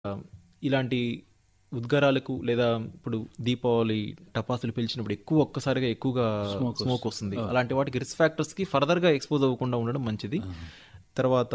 ఇలాంటి ఉద్గారాలకు లేదా ఇప్పుడు దీపావళి టపాసులు పిలిచినప్పుడు ఎక్కువ ఒక్కసారిగా ఎక్కువగా స్మోక్ వస్తుంది అలాంటి వాటికి రిస్క్ ఫ్యాక్టర్స్ కి ఫర్దర్ గా ఎక్స్పోజ్ అవ్వకుండా ఉండడం మంచిది తర్వాత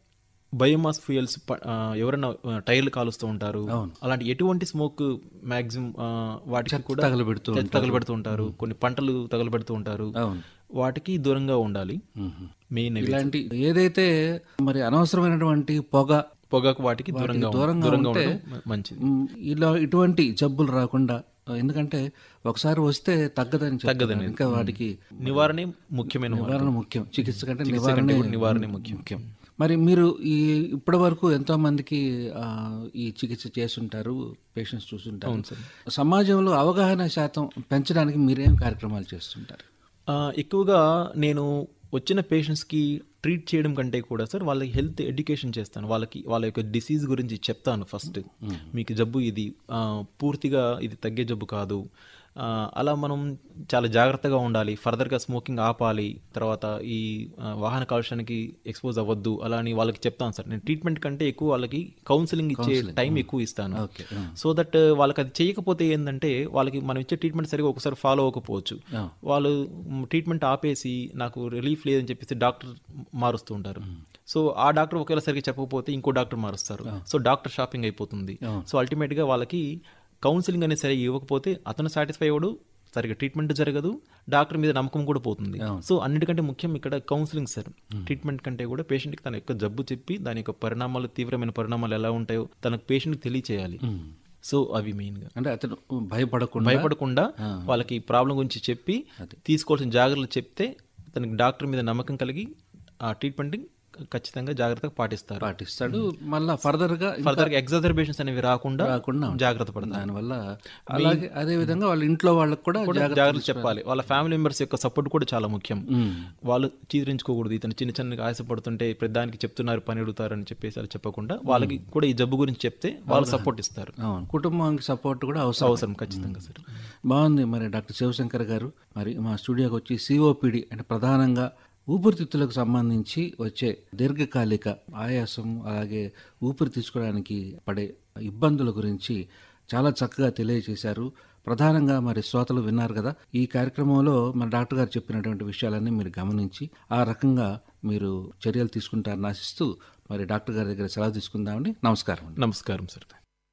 బయోమాస్ ఫ్యూయల్స్ ఎవరైనా ఆ, టైర్లు కాలుస్తూ ఉంటారు అలాంటి ఎటువంటి స్మోక్ మాక్సిమం వాటికి కూడా తగలబెడుతూ చెత్త తగలబెడుతూ ఉంటారు కొన్ని పంటలు తగలబెడుతూ ఉంటారు అవును వాటికి దూరంగా ఉండాలి మెయిన్ ఇలాంటి ఏదైతే మరి అనవసరమైనటువంటి పొగ పొగాకు వాటికి దూరంగా ఉం- దూరంగా దూరంగా ఉంటే ఉండడం మంచిది మ్, ఇలా ఇటువంటి జబ్బులు రాకుండా ఎందుకంటే ఒకసారి వస్తే తగ్గదని చెప్తున్నారు. ఇంకా వాటికి నివారణే ముఖ్యమైన మార్గం. నివారణ ముఖ్యం చికిత్స కంటే కంటే నివారణ కూడా నివారణే ముఖ్యం ముఖ్యం మరి మీరు ఈ ఇప్పటి వరకు ఎంతో మందికి ఆ, ఈ చికిత్స చేస్తుంటారు పేషెంట్స్ చూస్తుంటారు సమాజంలో అవగాహన శాతం పెంచడానికి మీరేం కార్యక్రమాలు చేస్తుంటారు ఆ, ఎక్కువగా నేను వచ్చిన పేషెంట్స్కి ట్రీట్ చేయడం కంటే కూడా సార్ వాళ్ళకి హెల్త్ ఎడ్యుకేషన్ చేస్తాను వాళ్ళకి వాళ్ళ యొక్క డిసీజ్ గురించి చెప్తాను ఫస్ట్ మీకు జబ్బు ఇది ఆ, పూర్తిగా ఇది తగ్గే జబ్బు కాదు ఆ, అలా మనం చాలా జాగ్రత్తగా ఉండాలి ఫర్దర్గా స్మోకింగ్ ఆపాలి తర్వాత ఈ ఆ, వాహన కాలుష్యానికి ఎక్స్పోజ్ అవ్వద్దు అలా అని వాళ్ళకి చెప్తాను సార్ నేను ట్రీట్మెంట్ కంటే ఎక్కువ వాళ్ళకి కౌన్సిలింగ్ ఇచ్చే టైం ఎక్కువ ఇస్తాను ఓకే సో దట్ వాళ్ళకి అది చేయకపోతే ఏంటంటే వాళ్ళకి మనం ఇచ్చే ట్రీట్మెంట్ సరిగా ఒకసారి ఫాలో అవ్వకపోవచ్చు వాళ్ళు ట్రీట్మెంట్ ఆపేసి నాకు రిలీఫ్ లేదని చెప్పేసి డాక్టర్ మారుస్తూ ఉంటారు సో ఆ డాక్టర్ ఒకవేళ సరిగ్గా చెప్పకపోతే ఇంకో డాక్టర్ మారుస్తారు సో డాక్టర్ షాపింగ్ అయిపోతుంది సో అల్టిమేట్ గా వాళ్ళకి కౌన్సిలింగ్ అనేది సరిగా ఇవ్వకపోతే అతను సాటిస్ఫై అవ్వడు సరిగా ట్రీట్మెంట్ జరగదు డాక్టర్ మీద నమ్మకం కూడా పోతుంది సో అన్నిటికంటే ముఖ్యం ఇక్కడ కౌన్సిలింగ్ సార్ ట్రీట్మెంట్ కంటే కూడా పేషెంట్కి తన యొక్క జబ్బు చెప్పి దాని యొక్క పరిణామాలు తీవ్రమైన పరిణామాలు ఎలా ఉంటాయో తనకు పేషెంట్కి తెలియచేయాలి సో అవి మెయిన్ గా అంటే అతను భయపడకుండా భయపడకుండా వాళ్ళకి ప్రాబ్లం గురించి చెప్పి తీసుకోవాల్సిన జాగ్రత్తలు చెప్తే తనకి డాక్టర్ మీద నమ్మకం కలిగి ఆ ట్రీట్మెంట్ ఖచ్చితంగా జాగ్రత్తగా పాటిస్తారు పాటిస్తాడు మళ్ళా ఫర్దర్ గా ఇంకా ఫర్దర్ గా ఎగ్జాజర్బేషన్స్ అనేవి రాకుండా రాకుండా జాగ్రత్త పడతారు దానివల్ల అలాగే అదే విధంగా వాళ్ళ ఇంట్లో వాళ్ళకి కూడా జాగ్రత్త జాగ్రత్తలు చెప్పాలి వాళ్ళ ఫ్యామిలీ మెంబర్స్ యొక్క సపోర్ట్ కూడా చాలా ముఖ్యం వాళ్ళు చీదరించుకోకూడదు ఇతను చిన్న చిన్నగా ఆశపడుతుంటే ప్రధానికి చెప్తున్నారు పని అడుగుతారు అని చెప్పేసి అలా చెప్పకుండా వాళ్ళకి కూడా ఈ జబ్బు గురించి చెప్తే వాళ్ళు సపోర్ట్ ఇస్తారు అవును కుటుంబానికి సపోర్ట్ కూడా అవసరం అవసరం ఖచ్చితంగా సార్ బాగుంది మరి డాక్టర్ శివశంకర్ గారు మరి మా స్టూడియోకి వచ్చి సిఓపిడి అంటే ప్రధానంగా ఊపిరితిత్తులకు సంబంధించి వచ్చే దీర్ఘకాలిక ఆయాసం అలాగే ఊపిరి తీసుకోవడానికి పడే ఇబ్బందుల గురించి చాలా చక్కగా తెలియజేశారు ప్రధానంగా మరి శ్రోతలు విన్నారు కదా ఈ కార్యక్రమంలో మన డాక్టర్ గారు చెప్పినటువంటి విషయాలన్నీ మీరు గమనించి ఆ రకంగా మీరు చర్యలు తీసుకుంటారని ఆశిస్తూ మరి డాక్టర్ గారి దగ్గర సెలవు తీసుకుందామండి నమస్కారం అండి నమస్కారం సార్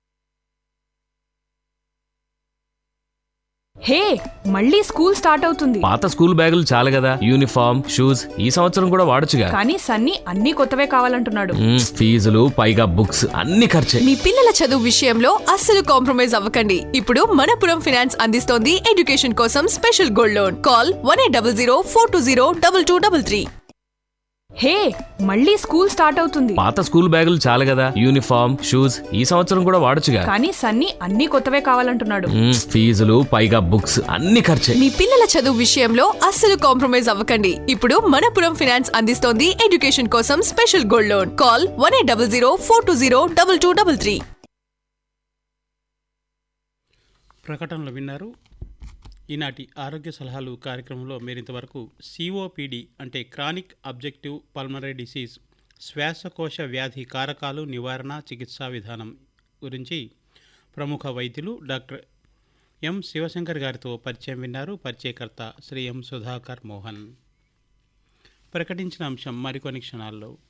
హే మళ్ళీ స్కూల్ స్టార్ట్ అవుతుంది పాత స్కూల్ బ్యాగులు చాలు కదా యూనిఫామ్ షూస్ ఈ సంవత్సరం కూడా వాడొచ్చుగా కానీ సన్నీ అన్ని కొత్తవే కావాలంటున్నాడు మ్మ్, ఫీజులు పైగా బుక్స్ అన్ని ఖర్చే మీ పిల్లల చదువు విషయంలో అస్సలు కాంప్రమైజ్ అవ్వకండి ఇప్పుడు మనపురం ఫినాన్స్ అందిస్తోంది ఎడ్యుకేషన్ కోసం special gold loan call one eight double zero four two zero double two double three hey మళ్ళీ స్కూల్ స్టార్ట్ అవుతుంది పాత స్కూల్ బ్యాగులు చాలు కదా యూనిఫామ్ షూస్ ఈ సంవత్సరం కూడా వాడొచ్చుగా కానీ సన్నీ అన్ని కొత్తవే కావాలంటున్నాడు మ్మ్, ఫీజులు పైగా బుక్స్ అన్ని ఖర్చే మీ పిల్లల చదువు విషయంలో అస్సలు కాంప్రమైజ్ అవ్వకండి ఇప్పుడు మనపురం ఫినాన్స్ అందిస్తోంది ఎడ్యుకేషన్ కోసం special gold loan call one eight double zero four two zero double two double three ప్రకటనలు విన్నారు ఈనాటి ఆరోగ్య సలహాలు కార్యక్రమంలో మీరు ఇంతవరకు సిఓపిడి అంటే క్రానిక్ అబ్జెక్టివ్ పల్మనరీ డిసీజ్ శ్వాసకోశ వ్యాధి కారకాలు నివారణ చికిత్సా విధానం గురించి ప్రముఖ వైద్యులు డాక్టర్ ఎం శివశంకర్ గారితో పరిచయం విన్నారు పరిచయకర్త శ్రీ ఎం సుధాకర్ మోహన్ ప్రకటించిన అంశం మరికొన్ని క్షణాల్లో